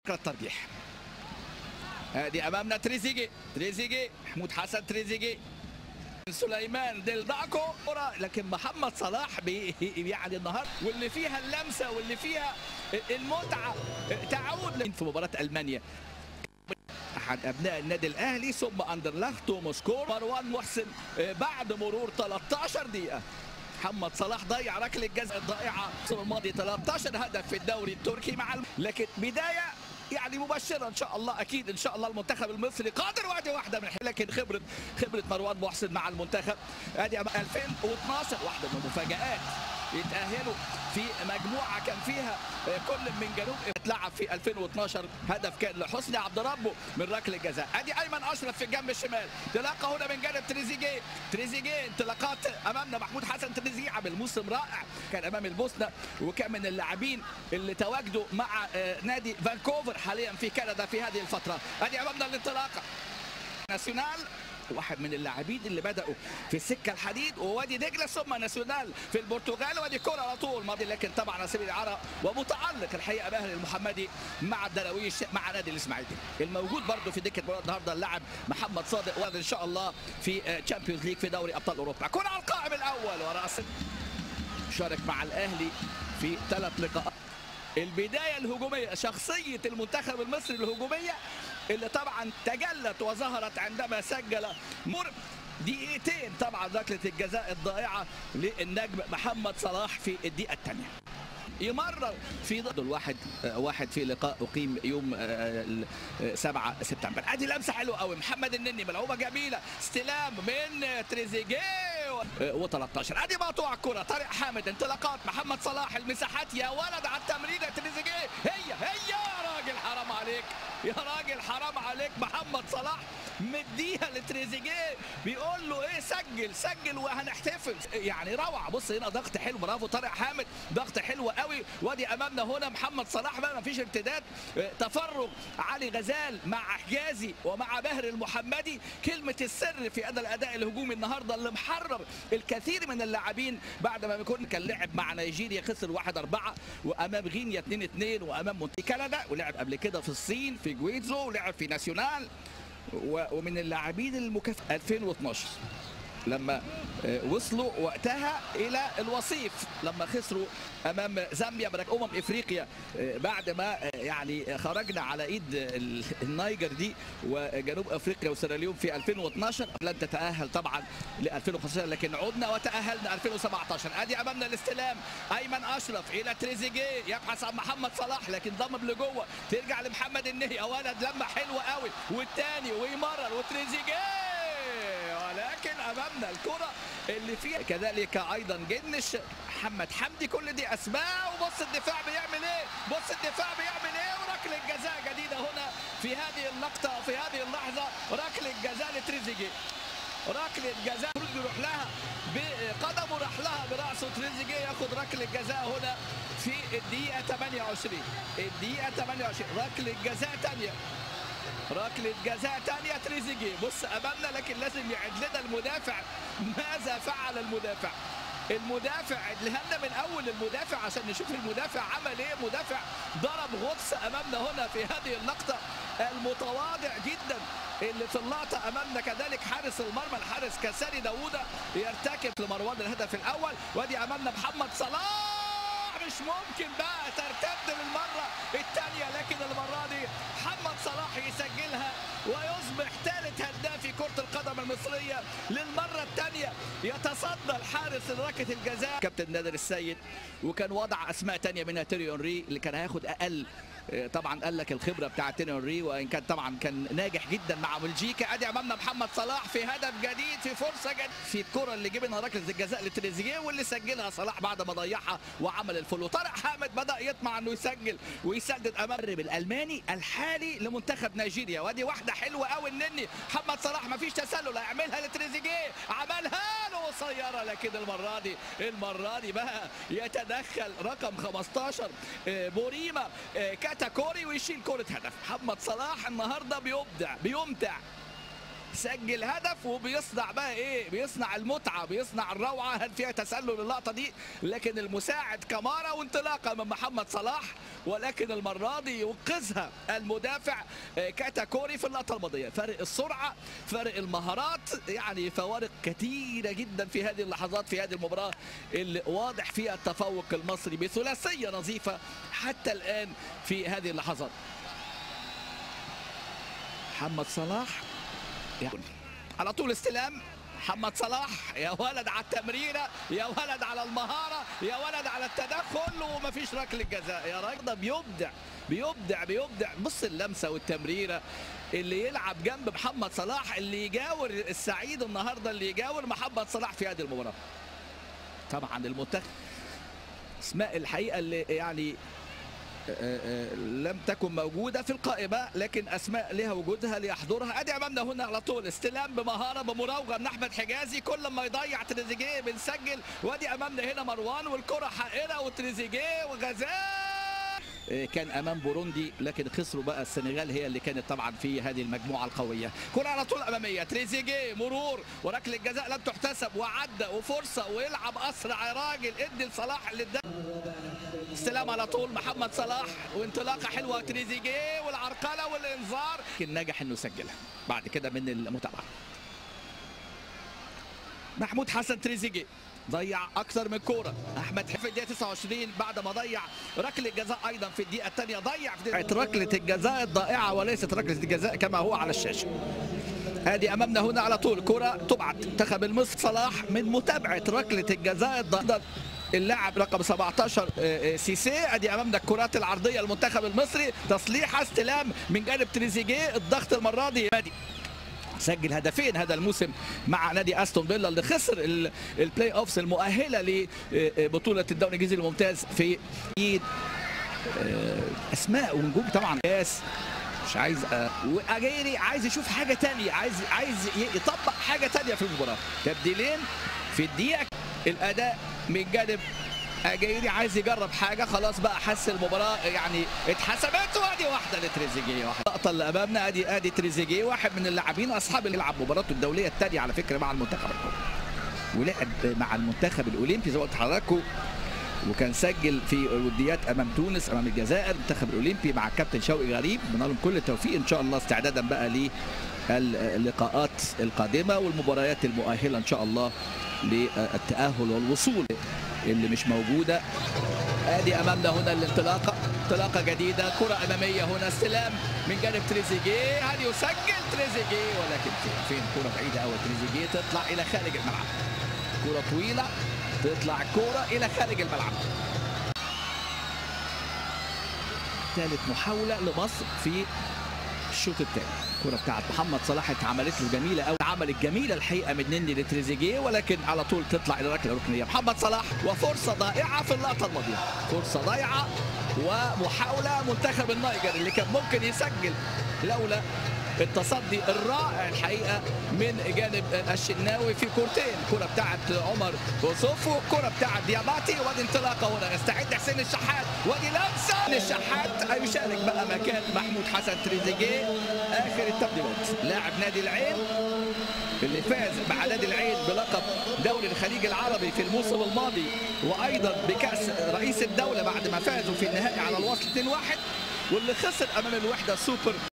الترجيح ادي امامنا تريزيجي تريزيجي محمود حسن تريزيجي سليمان دلداكو كرة لكن محمد صلاح بي يعني النهارده واللي فيها اللمسه واللي فيها المتعه تعود في مباراه المانيا احد ابناء النادي الاهلي ثم اندرلخت ومسكور مروان محسن بعد مرور 13 دقيقه محمد صلاح ضيع ركله الجزاء الضائعه الماضي 13 هدف في الدوري التركي مع الم... لكن بدايه يعني مبشره ان شاء الله اكيد ان شاء الله المنتخب المصري قادر وادي واحده من لكن خبره خبره مروان محسن مع المنتخب ادي 2012 واحده من المفاجات يتاهلوا في مجموعه كان فيها كل من جنوب اتلعب في 2012 هدف كان لحسني عبد ربه من ركله جزاء ادي ايمن اشرف في الجنب الشمال انطلاقه هنا من جانب تريزيجيه تريزيجيه انطلاقات امامنا محمود حسن تريزيجيه عمل موسم رائع كان امام البوسنه وكان من اللاعبين اللي تواجدوا مع نادي فانكوفر حاليا في كندا في هذه الفتره ادي امامنا الانطلاقه ناسيونال واحد من اللاعبين اللي بداوا في السكه الحديد ووادي دجله ثم ناسيونال في البرتغال وادي كره على طول ماضي لكن طبعا على سبيل العرب ومتالق الحقيقه باهل المحمدي مع الدراويش مع نادي الاسماعيلي الموجود برده في دكه مباراه النهارده اللاعب محمد صادق وهذا ان شاء الله في تشامبيونز ليج في دوري ابطال اوروبا كره على القائم الاول وراس شارك مع الاهلي في ثلاث لقاءات البدايه الهجوميه شخصيه المنتخب المصري الهجوميه اللي طبعا تجلت وظهرت عندما سجل مر دقيقتين طبعا ركله الجزاء الضائعه للنجم محمد صلاح في الدقيقه الثانيه يمرر في ضد الواحد واحد في لقاء اقيم يوم 7 سبتمبر ادي لمسه حلوه قوي محمد النني ملعوبه جميله استلام من تريزيجيه و13 ادي مقطوع الكره طارق حامد انطلاقات محمد صلاح المساحات يا ولد على التمريره تريزيجيه هي هي يا راجل حرام عليك يا راجل حرام عليك محمد صلاح مديها لتريزيجيه بيقول له ايه سجل سجل وهنحتفل يعني روعه بص هنا ضغط حلو برافو طارق حامد ضغط حلو قوي وادي امامنا هنا محمد صلاح بقى ما فيش ارتداد تفرغ علي غزال مع حجازي ومع باهر المحمدي كلمه السر في اداء الاداء الهجومي النهارده اللي محرر الكثير من اللاعبين بعد ما بيكون كان لعب مع نيجيريا خسر 1 4 وامام غينيا 2 2 وامام مونتي كندا ولعب قبل كده في الصين في جويتزو ولعب في ناسيونال ومن اللاعبين المكافئ 2012 لما وصلوا وقتها الى الوصيف لما خسروا امام زامبيا من امم افريقيا بعد ما يعني خرجنا على ايد النيجر دي وجنوب افريقيا وسيراليون في 2012 لن تتاهل طبعا ل 2015 لكن عدنا وتاهلنا 2017 ادي امامنا الاستلام ايمن اشرف الى تريزيجيه يبحث عن محمد صلاح لكن ضمم لجوه ترجع لمحمد النهي يا ولد لما حلوه قوي والثاني ويمرر وتريزيجيه ولكن امامنا الكره اللي فيها كذلك ايضا جنش محمد حمدي كل دي اسماء وبص الدفاع بيعمل ايه بص الدفاع بيعمل ايه وركله جزاء جديده هنا في هذه اللقطه في هذه اللحظه ركله جزاء لتريزيجيه ركله جزاء يروح لها بقدمه راح لها براسه تريزيجيه ياخد ركله جزاء هنا في الدقيقه 28 الدقيقه 28 ركله جزاء ثانيه ركلة جزاء ثانية تريزيجيه بص أمامنا لكن لازم يعد لنا المدافع ماذا فعل المدافع المدافع لنا من اول المدافع عشان نشوف المدافع عمل ايه مدافع ضرب غطس امامنا هنا في هذه اللقطه المتواضع جدا اللي في اللقطه امامنا كذلك حارس المرمى الحارس كساري داوودة يرتكب لمروان الهدف الاول وادي امامنا محمد صلاح مش ممكن بقى ترتد للمره الثانيه لكن المره دي محمد صلاح يسجلها ويصبح ثالث هداف في كره القدم المصريه للمره الثانيه يتصدى الحارس لركله الجزاء كابتن نادر السيد وكان وضع اسماء ثانيه منها تيري اونري اللي كان هياخد اقل طبعا قال لك الخبره بتاعه تيري اونري وان كان طبعا كان ناجح جدا مع بلجيكا ادي امامنا محمد صلاح في هدف جديد في فرصه جديد في الكره اللي جبنا ركله الجزاء لتريزيجيه واللي سجلها صلاح بعد ما ضيعها وعمل الفول وطارق حامد بدا يطمع انه يسجل ويسدد امام الالماني الحالي لمنتخب نيجيريا وادي واحده حلوه قوي النني محمد صلاح ما فيش تسلل هيعملها لتريزيجيه عملها له قصيره لكن المره دي المره دي بقى يتدخل رقم 15 بوريما كاتاكوري ويشيل كره هدف محمد صلاح النهارده بيبدع بيمتع سجل هدف وبيصنع بقى ايه بيصنع المتعه بيصنع الروعه هل فيها تسلل اللقطه دي لكن المساعد كمارا وانطلاقه من محمد صلاح ولكن المره دي ينقذها المدافع آه، كاتاكوري في اللقطه الماضيه فرق السرعه فرق المهارات يعني فوارق كثيره جدا في هذه اللحظات في هذه المباراه اللي واضح فيها التفوق المصري بثلاثيه نظيفه حتى الان في هذه اللحظات محمد صلاح يعني على طول استلام محمد صلاح يا ولد على التمريره يا ولد على المهاره يا ولد على التدخل ومفيش ركله جزاء يا راجل ده بيبدع بيبدع بيبدع بص اللمسه والتمريره اللي يلعب جنب محمد صلاح اللي يجاور السعيد النهارده اللي يجاور محمد صلاح في هذه المباراه طبعا المنتخب اسماء الحقيقه اللي يعني آه، آه، لم تكن موجوده في القائمه لكن اسماء لها وجودها ليحضرها ادي امامنا هنا على طول استلام بمهاره بمراوغه من احمد حجازي كل ما يضيع تريزيجيه بنسجل وادي امامنا هنا مروان والكره حائره وتريزيجيه وغزال آه، كان امام بوروندي لكن خسروا بقى السنغال هي اللي كانت طبعا في هذه المجموعه القويه كره على طول اماميه تريزيجيه مرور وركله جزاء لم تحتسب وعدى وفرصه ويلعب اسرع يا راجل ادي لصلاح اللي اداه استلام على طول محمد صلاح وانطلاقه حلوه تريزيجيه والعرقله والانذار لكن نجح انه يسجلها بعد كده من المتابعه محمود حسن تريزيجيه ضيع اكثر من كوره احمد في الدقيقه 29 بعد ما ضيع ركله جزاء ايضا في الدقيقه الثانيه ضيع في دقيقة ركله الجزاء الضائعه وليست ركله الجزاء كما هو على الشاشه ادي امامنا هنا على طول كره تبعت منتخب المصري صلاح من متابعه ركله الجزاء الضائعه اللاعب رقم 17 آه، آه، سيسي ادي امامنا الكرات العرضيه المنتخب المصري تصليحه استلام من جانب تريزيجيه الضغط المره دي مادي سجل هدفين هذا الموسم مع نادي استون فيلا اللي خسر ال- البلاي اوفس المؤهله لبطوله الدوري الانجليزي الممتاز في ايد آه، اسماء ونجوم طبعا ياس مش عايز آه، واجيري عايز يشوف حاجه تانية عايز عايز ي- يطبق حاجه تانية في المباراه تبديلين في الدقيقه الاداء من جانب اجيري عايز يجرب حاجه خلاص بقى حس المباراه يعني اتحسبت وادي واحده لتريزيجيه واحده اللقطه اللي امامنا ادي ادي تريزيجيه واحد من اللاعبين اصحاب اللي يلعب مباراته الدوليه الثانيه على فكره مع المنتخب الأولمبي. ولعب مع المنتخب الاولمبي زي ما قلت لحضراتكم وكان سجل في وديات امام تونس امام الجزائر المنتخب الاولمبي مع الكابتن شوقي غريب بنقول لهم كل التوفيق ان شاء الله استعدادا بقى للقاءات القادمه والمباريات المؤهله ان شاء الله للتاهل والوصول اللي مش موجوده ادي امامنا هنا الانطلاقه انطلاقه جديده كره اماميه هنا استلام من جانب تريزيجيه هل يسجل تريزيجيه ولكن فين فين كره بعيده قوي تريزيجيه تطلع الى خارج الملعب كره طويله تطلع الكوره الى خارج الملعب ثالث محاوله لمصر في الشوط الثاني الكره بتاعت محمد صلاح اتعملت له جميله قوي عملت جميله الحقيقه من نني لتريزيجيه ولكن على طول تطلع الى ركله ركنيه محمد صلاح وفرصه ضائعه في اللقطه الماضيه فرصه ضايعه ومحاوله منتخب النيجر اللي كان ممكن يسجل لولا التصدي الرائع الحقيقه من جانب الشناوي في كورتين الكره بتاعت عمر وصوفو الكره بتاعت دياباتي وادي انطلاقه هنا يستعد حسين الشحات وادي لمسه الشحات هيشارك بقى مكان محمود حسن تريزيجيه اخر التبديلات لاعب نادي العين اللي فاز مع نادي العين بلقب دوري الخليج العربي في الموسم الماضي وايضا بكاس رئيس الدوله بعد ما فازوا في النهائي على الوصل 2-1 واللي خسر امام الوحده سوبر